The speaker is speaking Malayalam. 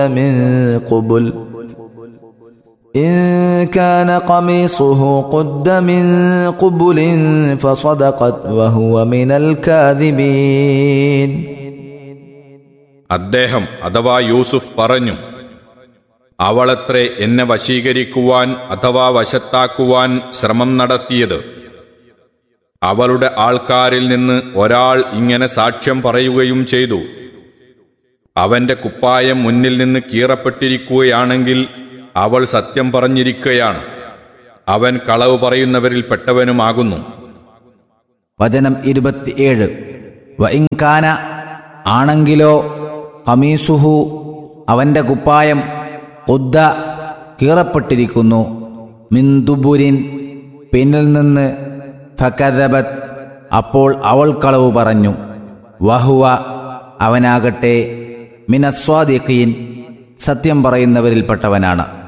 من قبل إن كان قميصه قد من قبل فصدقت وهو من الكاذبين അദ്ദേഹം അഥവാ യൂസുഫ് പറഞ്ഞു അവളത്രേ എന്നെ വശീകരിക്കുവാൻ അഥവാ വശത്താക്കുവാൻ ശ്രമം നടത്തിയത് അവളുടെ ആൾക്കാരിൽ നിന്ന് ഒരാൾ ഇങ്ങനെ സാക്ഷ്യം പറയുകയും ചെയ്തു അവന്റെ കുപ്പായം മുന്നിൽ നിന്ന് കീറപ്പെട്ടിരിക്കുകയാണെങ്കിൽ അവൾ സത്യം പറഞ്ഞിരിക്കുകയാണ് അവൻ കളവ് പറയുന്നവരിൽ പെട്ടവനുമാകുന്നു വചനം ഇരുപത്തിയേഴ് വഇൻകാന ആണെങ്കിലോ കമീസുഹു അവന്റെ കുപ്പായം കൊദ്ദ കീറപ്പെട്ടിരിക്കുന്നു മിന്ദുബുരിൻ പിന്നിൽ നിന്ന് ഫക്കദബത് അപ്പോൾ അവൾ കളവ് പറഞ്ഞു വഹുവ അവനാകട്ടെ മിനസ്വാദിഖീൻ സത്യം പറയുന്നവരിൽപ്പെട്ടവനാണ്